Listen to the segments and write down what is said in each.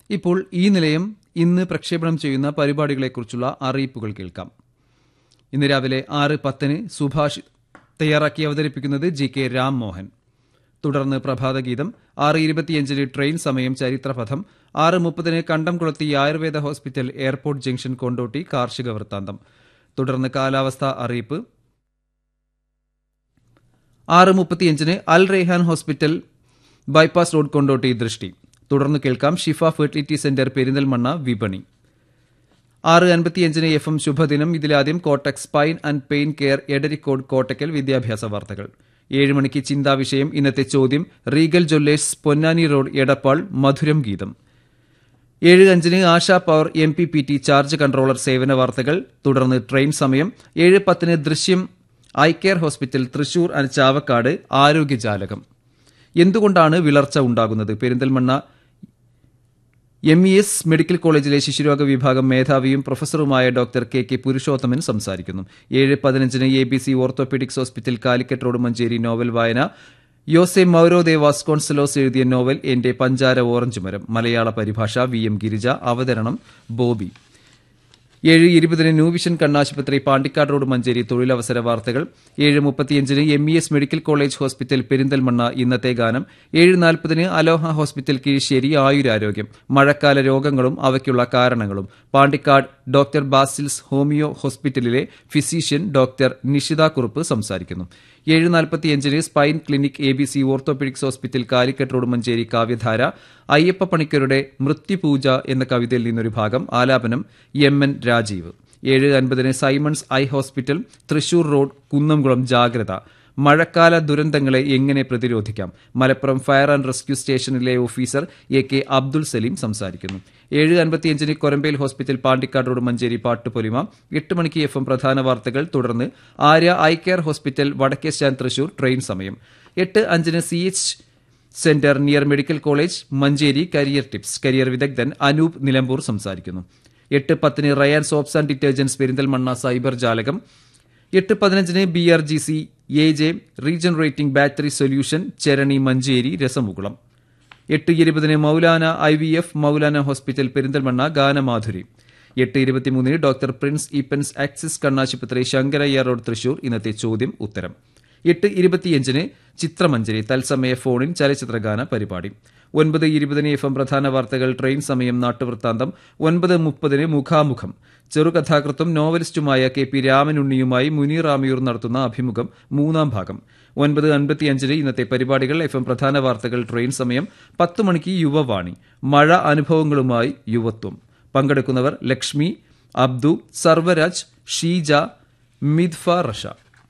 ഇപ്പോൾ ഈ നിലയം ഇന്ന് പ്രക്ഷേപണം ചെയ്യുന്ന പരിപാടികളെക്കുറിച്ചുള്ള അറിയിപ്പുകൾ കേൾക്കാം ഇന്ന് രാവിലെ ആറ് പത്തിന് സുഭാഷ് തയ്യാറാക്കി അവതരിപ്പിക്കുന്നത് ജി കെ രാം മോഹൻ തുടർന്ന് പ്രഭാതഗീതം ആറ് ഇരുപത്തിയഞ്ചിന് ട്രെയിൻ സമയം ചരിത്രപഥം ആറ് മുപ്പതിന് കണ്ടംകുളത്തി Ayurveda hospital airport junction Kondotty കാർഷിക വൃത്താന്തം തുടർന്ന് കാലാവസ്ഥാ അറിയിപ്പ് ആറ് മുപ്പത്തിയഞ്ചിന് Al Raihan hospital bypass road Kondotty ദൃഷ്ടി തുടർന്ന് കേൾക്കാം ഷിഫ ഫെർട്ടിലിറ്റി സെന്റർ പെരിന്തൽമണ്ണ വിപണി ആറ് അൻപത്തിയഞ്ചിന് എഫ് എം ശുഭദിനം ഇതിലാദ്യം Kottak spine and pain care Edarikode Kottakkal വിദ്യാഭ്യാസ വാർത്തകൾ ഏഴ് മണിക്ക് ചിന്താവിഷയം ഇന്നത്തെ ചോദ്യം Regal jewellers Ponnani road Edappal മധുരം ഗീതം ഏഴ് അഞ്ചിന് Asha power M P P T charge controller സേവന വാർത്തകൾ തുടർന്ന് ട്രെയിൻ സമയം ഏഴ് പത്തിന് ദൃശ്യം eye care hospital Thrissur and Chavakkad ആരോഗ്യജാലകം എന്തുകൊണ്ടാണ് വിളർച്ച ഉണ്ടാകുന്നത് Perinthalmanna M E S medical കോളേജിലെ ശിശുരോഗ വിഭാഗം മേധാവിയും പ്രൊഫസറുമായ ഡോക്ടർ കെ കെ പുരുഷോത്തമൻ സംസാരിക്കുന്നു ഏഴ് പതിനഞ്ചിന് A B C orthopaedics hospital Calicut road Manjeri novel വായന യോസെ മൌരോ ദേ വാസ്കോൺസലോസ് എഴുതിയ നോവൽ എന്റെ പഞ്ചാര ഓറഞ്ച് മരം മലയാള പരിഭാഷ വി എം ഗിരിജ അവതരണം ബോബി ഏഴ് ഇരുപതിന് ന്യൂ വിഷൻ കണ്ണാശുപത്രി പാണ്ടിക്കാട് റോഡ് മഞ്ചേരി തൊഴിലവസര വാർത്തകൾ ഏഴ് മുപ്പത്തിയഞ്ചിന് M E S medical college hospital Perinthalmanna ഇന്നത്തെ ഗാനം ഏഴ് നാൽപ്പതിന് അലോഹ ഹോസ്പിറ്റൽ കിഴിശ്ശേരി ആയുരാരോഗ്യം മഴക്കാല രോഗങ്ങളും അവയ്ക്കുള്ള കാരണങ്ങളും പാണ്ടിക്കാട് ഡോക്ടർ ബാസിൽസ് ഹോമിയോ ഹോസ്പിറ്റലിലെ ഫിസീഷ്യൻ ഡോക്ടർ നിഷിത കുറുപ്പ് സംസാരിക്കുന്നു ഏഴ് നാൽപ്പത്തിയഞ്ചിന് spine clinic A B C orthopaedics hospital Calicut road Manjeri കാവ്യധാര അയ്യപ്പ പണിക്കരുടെ മൃത്യുപൂജ എന്ന കവിതയിൽ നിന്നൊരു ഭാഗം ആലാപനം എം എൻ രാജീവ് ഏഴ് അൻപതിന് Simons eye hospital Thrissur road Kunnamkulam ജാഗ്രത മഴക്കാല ദുരന്തങ്ങളെ എങ്ങനെ പ്രതിരോധിക്കാം മലപ്പുറം ഫയർ ആൻഡ് റെസ്ക്യൂ സ്റ്റേഷനിലെ officer A K Abdul Saleem സംസാരിക്കുന്നു ഏഴ് അൻപത്തിയഞ്ചിന് കൊരമ്പേൽ ഹോസ്പിറ്റൽ പാണ്ടിക്കാട് റോഡ് മഞ്ചേരി പാട്ടുപൊലിമ എട്ട് മണിക്ക് എഫ് എം പ്രധാന വാർത്തകൾ തുടർന്ന് ആര്യ ഐ കെയർ ഹോസ്പിറ്റൽ വടക്കേ സ്റ്റാൻഡ് തൃശൂർ ട്രെയിൻ സമയം എട്ട് അഞ്ചിന് C H centre near medical college Manjeri career tips career വിദഗ്ധൻ അനൂപ് നിലമ്പൂർ സംസാരിക്കുന്നു എട്ട് പത്തിന് Rayan soaps and detergents Perinthalmanna cyber ജാലകം എട്ട് പതിനഞ്ചിന് B R G C A J regenerating battery solution Cherani Manjeri രസമുകുളം എട്ട് ഇരുപതിന് Maulana I V F Maulana hospital Perinthalmanna ഗാനമാധുരി എട്ട് ഇരുപത്തിമൂന്നിന് ഡോക്ടർ പ്രിൻസ് ഈപ്പൻസ് ആക്സിസ് കണ്ണാശുപത്രി ശങ്കരയ്യ റോഡ് തൃശൂർ ഇന്നത്തെ ചോദ്യം ഉത്തരം എട്ട് ഇരുപത്തിയഞ്ചിന് ചിത്രമഞ്ജരി തത്സമയ ഫോണിൻ ചലച്ചിത്രഗാന പരിപാടി ഒൻപത് ഇരുപതിന് എഫ് എം പ്രധാന വാർത്തകൾ ട്രെയിൻ സമയം നാട്ടുവൃത്താന്തം ഒൻപത് മുപ്പതിന് മുഖാമുഖം ചെറുകഥാകൃത്തും നോവലിസ്റ്റുമായ കെ പി രാമനുണ്ണിയുമായി മുനീർ ആമിയൂർ നടത്തുന്ന അഭിമുഖം മൂന്നാം ഭാഗം ഒൻപത് അൻപത്തിയഞ്ചിന് ഇന്നത്തെ പരിപാടികൾ എഫ് എം പ്രധാന വാർത്തകൾ ട്രെയിൻ സമയം പത്ത് മണിക്ക് യുവവാണി മഴ അനുഭവങ്ങളുമായി യുവത്വം പങ്കെടുക്കുന്നവർ ലക്ഷ്മി അബ്ദു സർവരാജ് ഷീജ മിദ്ഫ റഷ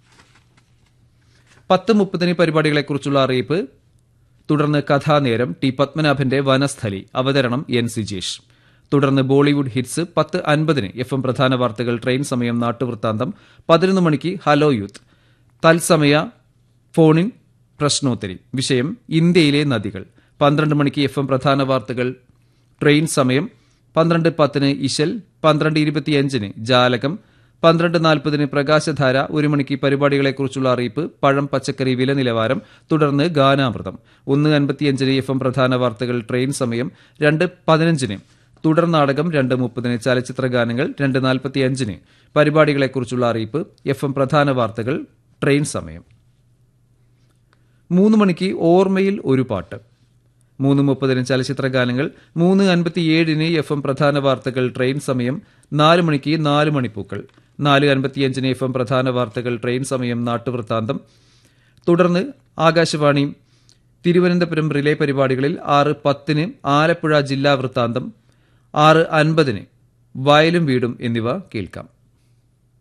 പത്ത് മുപ്പതിന് പരിപാടികളെക്കുറിച്ചുള്ള അറിയിപ്പ് തുടർന്ന് കഥാനേരം ടി പത്മനാഭന്റെ വനസ്ഥലി അവതരണം എൻ സിജേഷ് തുടർന്ന് ബോളിവുഡ് ഹിറ്റ്സ് പത്ത് അൻപതിന് എഫ് എം പ്രധാന വാർത്തകൾ ട്രെയിൻ സമയം നാട്ടുവൃത്താന്തം പതിനൊന്ന് മണിക്ക് ഹലോ യൂത്ത് തത്സമയ ഫോണിൻ പ്രശ്നോത്തരി വിഷയം ഇന്ത്യയിലെ നദികൾ പന്ത്രണ്ട് മണിക്ക് എഫ് എം പ്രധാന വാർത്തകൾ ട്രെയിൻ സമയം പന്ത്രണ്ട് പത്തിന് ഇശൽ പന്ത്രണ്ട് ഇരുപത്തിയഞ്ചിന് ജാലകം പന്ത്രണ്ട് നാൽപ്പതിന് പ്രകാശധാര ഒരു മണിക്ക് പരിപാടികളെക്കുറിച്ചുള്ള അറിയിപ്പ് പഴം പച്ചക്കറി വില നിലവാരം തുടർന്ന് ഗാനാമൃതം ഒന്ന് അൻപത്തിയഞ്ചിന് എഫ് എം പ്രധാന വാർത്തകൾ ട്രെയിൻ സമയം രണ്ട് പതിനഞ്ചിന് തുടർ നാടകം രണ്ട് മുപ്പതിന് ചലച്ചിത്ര ഗാനങ്ങൾ രണ്ട് നാൽപ്പത്തിയഞ്ചിന് പരിപാടികളെക്കുറിച്ചുള്ള അറിയിപ്പ് എഫ് എം പ്രധാന വാർത്തകൾ ട്രെയിൻ സമയം മൂന്ന് മണിക്ക് ഓർമ്മയിൽ ഒരു പാട്ട് മൂന്ന് മുപ്പതിന് ചലച്ചിത്ര ഗാനങ്ങൾ മൂന്ന് അൻപത്തിയേഴിന് എഫ് എം പ്രധാന വാർത്തകൾ ട്രെയിൻ സമയം നാല് മണിക്ക് നാല് മണിപ്പൂക്കൾ നാല് അൻപത്തിയഞ്ചിന് എഫ് എം പ്രധാന വാർത്തകൾ ട്രെയിൻ സമയം നാട്ടുവൃത്താന്തം തുടർന്ന് ആകാശവാണി തിരുവനന്തപുരം റിലേ പരിപാടികളിൽ ആറ് പത്തിന് ആലപ്പുഴ ജില്ലാ വൃത്താന്തം ആറ് അൻപതിന് വയലും വീടും എന്നിവ കേൾക്കാം